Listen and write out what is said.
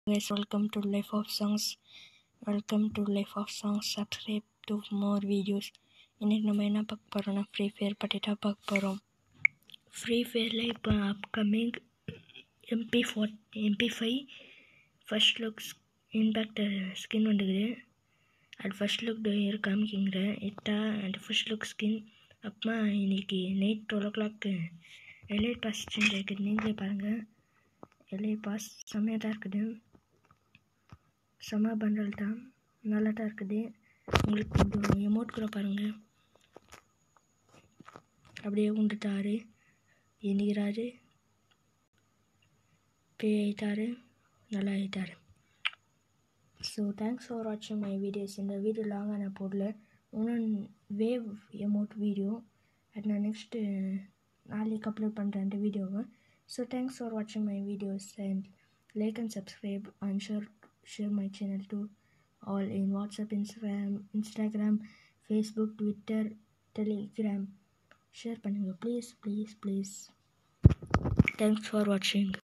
guys welcome to life of songs welcome to life of songs subscribe to more videos இன்னைக்கு நம்ம என்ன பார்க்க போகிறோம்னா ஃப்ரீ ஃபயர் பற்றி தான் பார்க்க போகிறோம் ஃப்ரீ ஃபயரில் இப்போ upcoming MP four MP five first looks impact skin வந்துக்குது அது ஃபர்ஸ்ட் லுக் இரு காமிக்கிங்கிறேன் இட்டா அந்த ஃபர்ஸ்ட் லுக் ஸ்கின் அப்புறமா இன்னைக்கு night twelve o'clock elite pass change ஆகிக்குது நீங்களே பாருங்கள் எலைட் பாஸ் செம்மையாக தான் இருக்குது செம்ம பண்டல் தான் நல்லா தான் இருக்குது உங்களுக்கு இந்த எமௌண்ட் கூட பாருங்கள் அப்படியே உண்டுட்டாரு எண்ணிக்கிறாரு பே ஆயிட்டாரு நல்லா ஆயிட்டாரு ஸோ தேங்க்ஸ் ஃபார் வாட்சிங் மை வீடியோஸ் இந்த வீடியோ லாங்காக நான் போடல இன்னும் வேவ் எமௌண்ட் வீடியோ அது நான் நெக்ஸ்ட்டு நாளைக்கு அப்லோட் பண்ணுறேன் அந்த வீடியோவை ஸோ தேங்க்ஸ் ஃபார் வாட்சிங் my videos and like and subscribe and share share my channel to all in WhatsApp, Instagram, Instagram, Facebook, Twitter, Telegram. Share பண்ணுங்கள் please please please thanks for வாட்சிங்